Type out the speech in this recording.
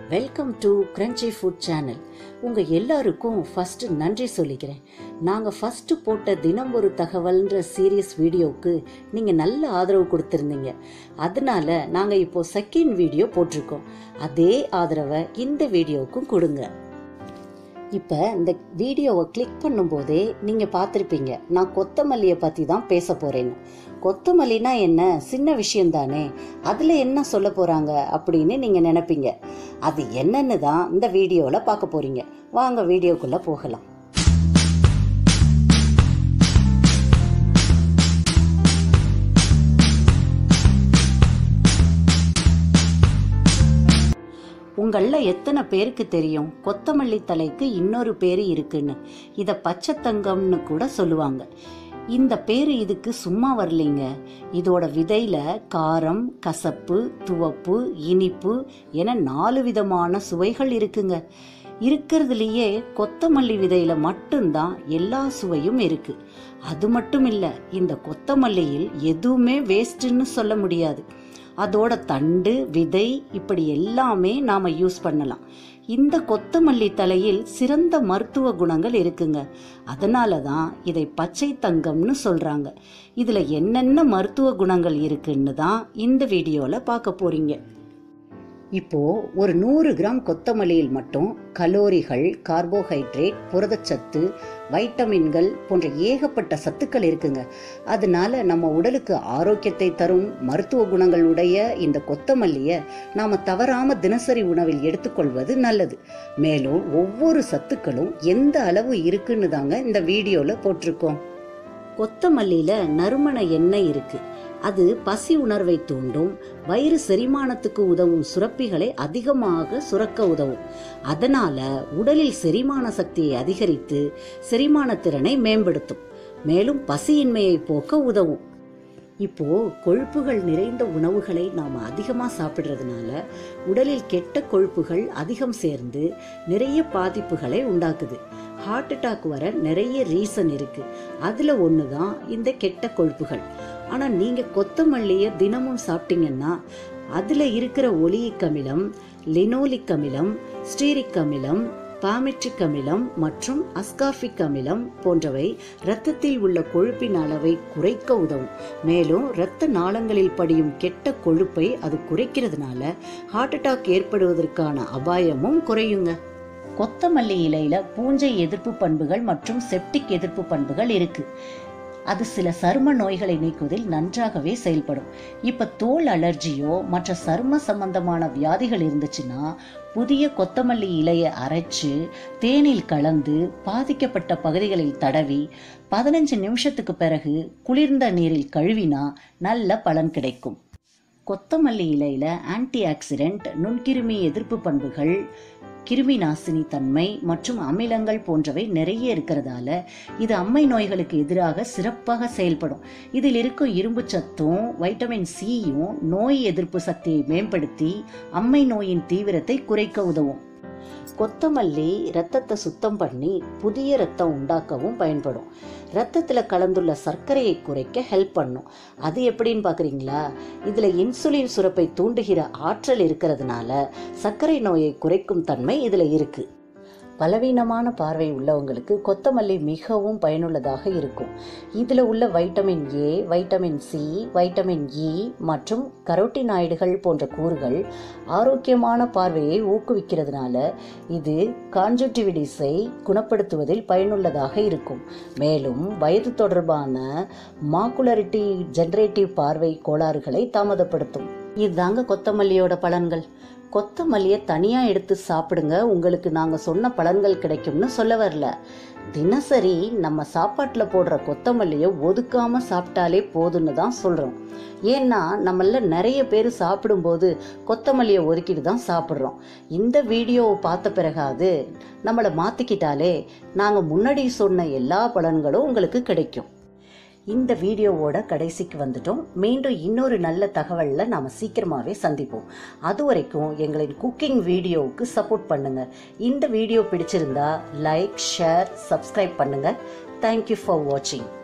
welcome to crunchy food channel உங்கள் எல்லாருக்கும் first நன்றி சொல்லிக்கிறேன் நாங்கள் ஃபஸ்ட்டு போட்ட தினம் ஒரு தகவல்ன்ற சீரியஸ் வீடியோவுக்கு நீங்கள் நல்ல ஆதரவு கொடுத்துருந்தீங்க அதனால நாங்கள் இப்போ செகண்ட் வீடியோ போட்டிருக்கோம் அதே ஆதரவை இந்த வீடியோவுக்கும் கொடுங்க இப்போ இந்த வீடியோவை கிளிக் பண்ணும்போதே நீங்கள் பார்த்துருப்பீங்க நான் கொத்தமல்லியை பற்றி தான் பேச போகிறேன்னு கொத்தமல்லினா என்ன சின்ன விஷயம் தானே அதில் என்ன சொல்ல போகிறாங்க அப்படின்னு நீங்கள் நினைப்பீங்க அது என்னன்னு தான் இந்த வீடியோவில் பார்க்க போகிறீங்க வாங்க வீடியோக்குள்ளே போகலாம் உங்களில் எத்தனை பேருக்கு தெரியும் கொத்தமல்லி தலைக்கு இன்னொரு பேர் இருக்குன்னு இதை பச்சை தங்கம்னு கூட சொல்லுவாங்க இந்த பேர் இதுக்கு சும்மா வரலைங்க இதோட விதையில காரம் கசப்பு துவப்பு இனிப்பு என நாலு விதமான சுவைகள் இருக்குங்க இருக்கிறதுலயே கொத்தமல்லி விதையில மட்டும்தான் எல்லா சுவையும் இருக்கு அது மட்டும் இல்ல இந்த கொத்தமல்லியில் எதுவுமே வேஸ்ட்னு சொல்ல முடியாது அதோட தண்டு விதை இப்படி எல்லாமே நாம யூஸ் பண்ணலாம் இந்த கொத்தமல்லி தலையில் சிறந்த மருத்துவ குணங்கள் இருக்குங்க அதனால தான் இதை பச்சை தங்கம்னு சொல்றாங்க இதுல என்னென்ன மருத்துவ குணங்கள் இருக்குன்னு தான் இந்த வீடியோல பார்க்க போறீங்க இப்போ ஒரு நூறு கிராம் கொத்தமல்லியில் மட்டும் கலோரிகள் கார்போஹைட்ரேட் புரதச்சத்து வைட்டமின்கள் போன்ற ஏகப்பட்ட சத்துக்கள் இருக்குங்க அதனால நம்ம உடலுக்கு ஆரோக்கியத்தை தரும் மருத்துவ குணங்கள் உடைய இந்த கொத்தமல்லிய நாம தவறாம தினசரி உணவில் எடுத்துக்கொள்வது நல்லது மேலும் ஒவ்வொரு சத்துக்களும் எந்த அளவு இருக்குன்னு தாங்க இந்த வீடியோல போட்டிருக்கோம் கொத்தமல்லியில நறுமண எண்ணெய் இருக்கு அது பசி உணர்வை தூண்டும் வயிறு செரிமானத்துக்கு உதவும் சுரப்பிகளை அதிகமாக சுரக்க உதவும் அதனால உடலில் செரிமான சக்தியை அதிகரித்து செரிமான திறனை மேம்படுத்தும் மேலும் பசியின்மையை போக்க உதவும் இப்போ கொழுப்புகள் நிறைந்த உணவுகளை நாம் அதிகமாக சாப்பிட்றதுனால உடலில் கெட்ட கொழுப்புகள் அதிகம் சேர்ந்து நிறைய பாதிப்புகளை உண்டாக்குது ஹார்ட் அட்டாக் வர நிறைய ரீசன் இருக்கு அதுல ஒன்று தான் இந்த கெட்ட கொழுப்புகள் ஆனால் நீங்கள் கொத்தமல்லியை தினமும் சாப்பிட்டீங்கன்னா அதில் இருக்கிற ஒலியிக் அமிலம் லினோலிக் அமிலம் ஸ்டீரிக் அமிலம் பாமெட்ரிக் அமிலம் மற்றும் அஸ்கார்பிக் அமிலம் போன்றவை இரத்தத்தில் உள்ள கொழுப்பின் அளவை குறைக்க உதவும் மேலும் இரத்த நாளங்களில் படியும் கெட்ட கொழுப்பை அது குறைக்கிறதுனால ஹார்ட் அட்டாக் ஏற்படுவதற்கான அபாயமும் குறையுங்க கொத்தமல்லி இலையில பூஞ்சை எதிர்ப்பு பண்புகள் மற்றும் செப்டிக் எதிர்ப்பு பண்புகள் இருக்கு அது சில சரும நோய்களை நீக்குவதில் நன்றாகவே செயல்படும் இப்ப தோல் அலர்ஜியோ மற்ற சரும சம்பந்தமான வியாதிகள் இருந்துச்சுன்னா புதிய கொத்தமல்லி இலையை அரைச்சு தேனில் கலந்து பாதிக்கப்பட்ட பகுதிகளில் தடவி பதினஞ்சு நிமிஷத்துக்கு பிறகு குளிர்ந்த நீரில் கழுவினா நல்ல பலன் கிடைக்கும் கொத்தமல்லி இலையில ஆன்டி ஆக்சிடென்ட் நுண்கிருமி எதிர்ப்பு பண்புகள் கிருமி நாசினி தன்மை மற்றும் அமிலங்கள் போன்றவை நிறைய இருக்கிறதால இது அம்மை நோய்களுக்கு எதிராக சிறப்பாக செயல்படும் இதில் இருக்கும் இரும்பு சத்தும் வைட்டமின் சியும் நோய் எதிர்ப்பு சக்தியை மேம்படுத்தி அம்மை நோயின் தீவிரத்தை குறைக்க உதவும் கொத்தமல்லி ரத்தத்தை சுத்தம் பண்ணி புதிய ரத்தம் உண்டாக்கவும் பயன்படும் ரத்தத்தில் கலந்துள்ள சர்க்கரையை குறைக்க ஹெல்ப் பண்ணும் அது எப்படின்னு பார்க்குறீங்களா இதில் இன்சுலின் சுரப்பை தூண்டுகிற ஆற்றல் இருக்கிறதுனால சர்க்கரை நோயை குறைக்கும் தன்மை இதில் இருக்கு பலவீனமான பார்வை உள்ளவங்களுக்கு கொத்தமல்லி மிகவும் பயனுள்ளதாக இருக்கும் இதில் உள்ள vitamin A vitamin C vitamin E மற்றும் கரோட்டினாய்டுகள் போன்ற கூறுகள் ஆரோக்கியமான பார்வையை ஊக்குவிக்கிறதுனால இது கான்ஜக்டிவிடிஸை குணப்படுத்துவதில் பயனுள்ளதாக இருக்கும் மேலும் வயது தொடர்பான மாக்குலரிட்டி ஜெனரேட்டிவ் பார்வை கோளாறுகளை தாமதப்படுத்தும் இதுதாங்க கொத்தமல்லியோட பலன்கள் கொத்தமல்லியை தனியாக எடுத்து சாப்பிடுங்க உங்களுக்கு நாங்கள் சொன்ன பலன்கள் கிடைக்கும்னு சொல்ல வரல தினசரி நம்ம சாப்பாட்டில் போடுற கொத்தமல்லியை ஒதுக்காமல் சாப்பிட்டாலே போதுன்னு தான் சொல்கிறோம் ஏன்னா நம்மள நிறைய பேர் சாப்பிடும்போது கொத்தமல்லியை ஒதுக்கிட்டு தான் சாப்பிட்றோம் இந்த வீடியோவை பார்த்த பிறகாது நம்மளை மாற்றிக்கிட்டாலே நாங்கள் முன்னாடி சொன்ன எல்லா பலன்களும் உங்களுக்கு கிடைக்கும் இந்த வீடியோவோட கடைசிக்கு வந்துட்டோம் மீண்டும் இன்னொரு நல்ல தகவலில் நாம் சீக்கிரமாகவே சந்திப்போம் அது வரைக்கும் எங்களின் குக்கிங் வீடியோவுக்கு சப்போர்ட் பண்ணுங்க இந்த வீடியோ பிடிச்சிருந்தா லைக் ஷேர் சப்ஸ்கிரைப் பண்ணுங்க தேங்க்யூ ஃபார் வாட்சிங்